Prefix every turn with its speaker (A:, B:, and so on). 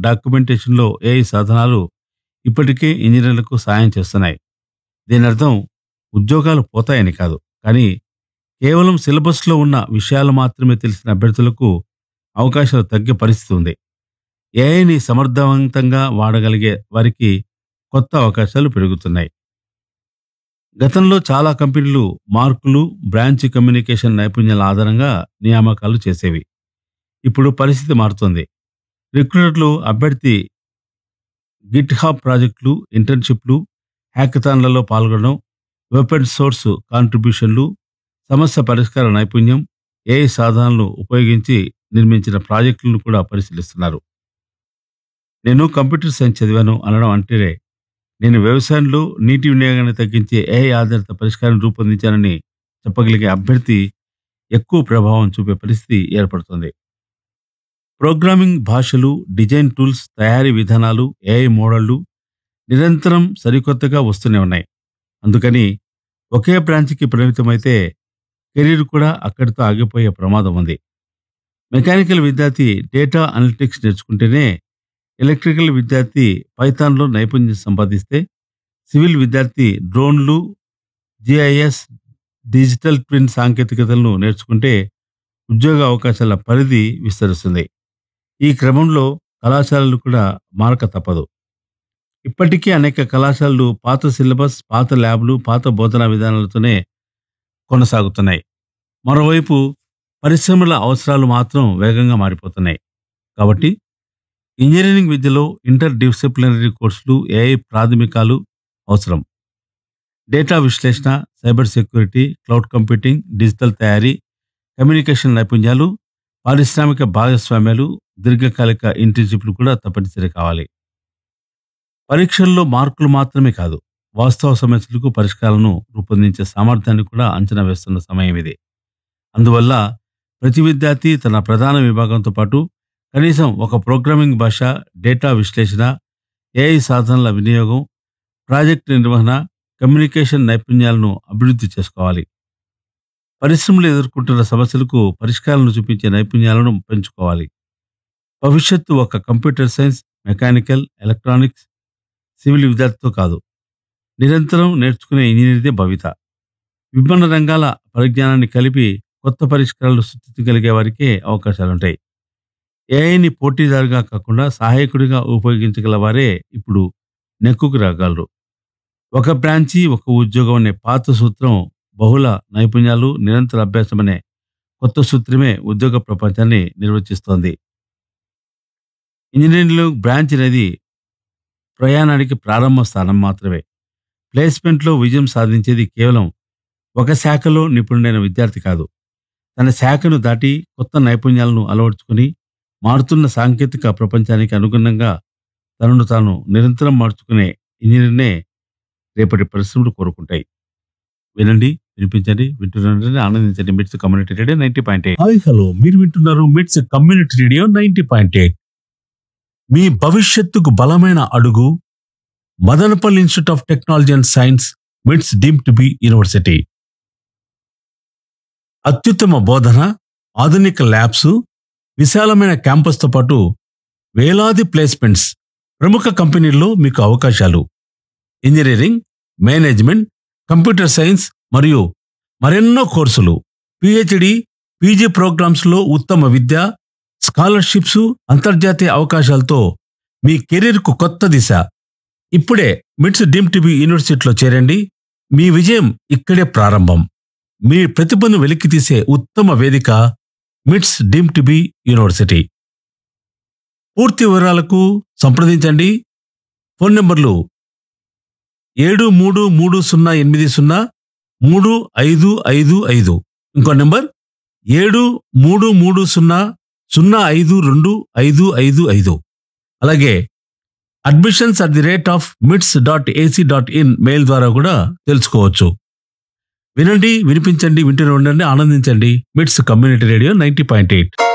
A: డాక్యుమెంటేషన్లో AI సాధనాలు ఇప్పటికే ఇంజనీర్లకు సాయం చేస్తున్నాయి దీని అర్థం ఉద్యోగాలు పోతాయని కాదు కానీ కేవలం సిలబస్లో ఉన్న విషయాలు మాత్రమే తెలిసిన అభ్యర్థులకు అవకాశాలు తగ్గే పరిస్థితి ఉంది ఏఐని సమర్థవంతంగా వాడగలిగే వారికి కొత్త అవకాశాలు పెరుగుతున్నాయి గతంలో చాలా కంపెనీలు మార్కులు బ్రాంచ్ కమ్యూనికేషన్ నైపుణ్యాల ఆధారంగా నియామకాలు చేసేవి ఇప్పుడు పరిస్థితి మారుతోంది రిక్రూటర్లు అభ్యర్థి గిట్ హాబ్ ప్రాజెక్టులు ఇంటర్న్షిప్లు హ్యాకథాన్లలో పాల్గొనడం ఓపెన్ సోర్స్ కాంట్రిబ్యూషన్లు సమస్య పరిష్కార నైపుణ్యం ఏఐ సాధనాలను ఉపయోగించి నిర్మించిన ప్రాజెక్టులను కూడా పరిశీలిస్తున్నారు నేను కంప్యూటర్ సైన్స్ చదివాను అనడం అంటే నేను వ్యవసాయంలో నీటి వినియోగాన్ని తగ్గించే ఏఐ ఆధారిత పరిష్కారం రూపొందించానని చెప్పగలిగే అభ్యర్థి ఎక్కువ ప్రభావం చూపే పరిస్థితి ఏర్పడుతుంది ప్రోగ్రామింగ్ భాషలు డిజైన్ టూల్స్ తయారీ విధానాలు ఏఐ మోడళ్లు నిరంతరం సరికొత్తగా వస్తూనే ఉన్నాయి అందుకని ఒకే బ్రాంచ్కి పరిమితమైతే కెరీర్ కూడా అక్కడితో ఆగిపోయే ప్రమాదం ఉంది మెకానికల్ విద్యార్థి డేటా అనలిటిక్స్ నేర్చుకుంటేనే ఎలక్ట్రికల్ విద్యార్థి పైథాన్లో నైపుణ్యం సంపాదిస్తే సివిల్ విద్యార్థి డ్రోన్లు జిఐఎస్ డిజిటల్ ట్విన్ సాంకేతికతలను నేర్చుకుంటే ఉద్యోగ అవకాశాల పరిధి విస్తరిస్తుంది ఈ క్రమంలో కళాశాలలు కూడా మారక తప్పదు ఇప్పటికీ అనేక కళాశాలలు పాత సిలబస్ పాత ల్యాబ్లు పాత బోధనా విధానాలతోనే కొనసాగుతున్నాయి మరోవైపు పరిశ్రమల అవసరాలు మాత్రం వేగంగా మారిపోతున్నాయి కాబట్టి ఇంజనీరింగ్ విద్యలో ఇంటర్ డిసిప్లినరీ కోర్సులు ఏఐ ప్రాథమికాలు అవసరం డేటా విశ్లేషణ cyber security cloud computing digital తయారీ కమ్యూనికేషన్ నైపుణ్యాలు పారిశ్రామిక భాగస్వామ్యాలు దీర్ఘకాలిక ఇంటర్న్షిప్లు కూడా తప్పనిసరి కావాలి పరీక్షల్లో మార్కులు మాత్రమే కాదు వాస్తవ సమస్యలకు పరిష్కారాలను రూపొందించే సామర్థ్యాన్ని కూడా అంచనా వేస్తున్న సమయం ఇది అందువల్ల ప్రతి విద్యార్థి తన ప్రధాన విభాగంతో పాటు కనీసం ఒక ప్రోగ్రామింగ్ భాష డేటా విశ్లేషణ ఏఐ సాధనల వినియోగం ప్రాజెక్ట్ నిర్వహణ కమ్యూనికేషన్ నైపుణ్యాలను అభివృద్ధి చేసుకోవాలి పరిశ్రమలు ఎదుర్కొంటున్న సమస్యలకు పరిష్కారాలను చూపించే నైపుణ్యాలను పెంచుకోవాలి భవిష్యత్తు ఒక computer science mechanical electronics civil విద్యార్థితో కాదు నిరంతరం నేర్చుకునే ఇంజనీర్దే భవిత విభిన్న రంగాల పరిజ్ఞానాన్ని కలిపి కొత్త పరిష్కారాలు సృష్టించగలిగే వారికే అవకాశాలుంటాయి ఏఐని పోటీదారుగా కాకుండా సహాయకుడిగా ఉపయోగించగల వారే ఇప్పుడు నెక్కుకు రాగలరు ఒక బ్రాంచి ఒక ఉద్యోగం అనే పాత సూత్రం బహుళ నైపుణ్యాలు నిరంతర అభ్యాసం అనే కొత్త సూత్రమే ఉద్యోగ ప్రపంచాన్ని నిర్వచిస్తోంది ఇంజనీరింగ్లో బ్రాంచ్ అనేది ప్రయాణానికి ప్రారంభ స్థానం మాత్రమే ప్లేస్మెంట్లో విజయం సాధించేది కేవలం ఒక శాఖలో నిపుణుడైన విద్యార్థి కాదు తన శాఖను దాటి కొత్త నైపుణ్యాలను అలవర్చుకుని మారుతున్న సాంకేతిక ప్రపంచానికి అనుగుణంగా తనను తాను నిరంతరం మార్చుకునే ఇంజనీర్నే రేపటి పరిశ్రమలు కోరుకుంటాయి వినండి వినిపించండి వింటున్నారని ఆనందించండి MITS community radio ninety point eight hi hello మీరు వింటున్నారు MITS community radio ninety point eight మీ భవిష్యత్తుకు బలమైన అడుగు Madanapalle institute of technology and science MITS deem to be university అత్యుత్తమ బోధన ఆధునిక ల్యాబ్స్ విశాలమైన క్యాంపస్తో పాటు వేలాది ప్లేస్మెంట్స్ ప్రముఖ కంపెనీల్లో మీకు అవకాశాలు ఇంజనీరింగ్ మేనేజ్మెంట్ కంప్యూటర్ సైన్స్ మరియు మరెన్నో కోర్సులు పిహెచ్డి పీజీ ప్రోగ్రామ్స్లో ఉత్తమ విద్య స్కాలర్షిప్స్ అంతర్జాతీయ అవకాశాలతో మీ కెరీర్కు కొత్త దిశ ఇప్పుడే మిట్స్ డీమ్ టీబీ యూనివర్సిటీలో చేరండి మీ విజయం ఇక్కడే ప్రారంభం మీ ప్రతిభను వెలికితీసే ఉత్తమ వేదిక మిట్స్ డీమ్ టీబీ యూనివర్సిటీ పూర్తి వివరాలకు సంప్రదించండి ఫోన్ నంబర్లు ఏడు మూడు మూడు సున్నా ఎనిమిది సున్నా మూడు ఐదు ఐదు ఐదు ఇంకో నెంబర్ ఏడు మూడు మూడు సున్నా సున్నా ఐదు రెండు ఐదు ఐదు ఐదు అలాగే admissions at the rate of MITS dot AC dot in mail ద్వారా కూడా తెలుసుకోవచ్చు వినండి వినిపించండి వింటూనే ఉండండి ఆనందించండి MITS community radio ninety point eight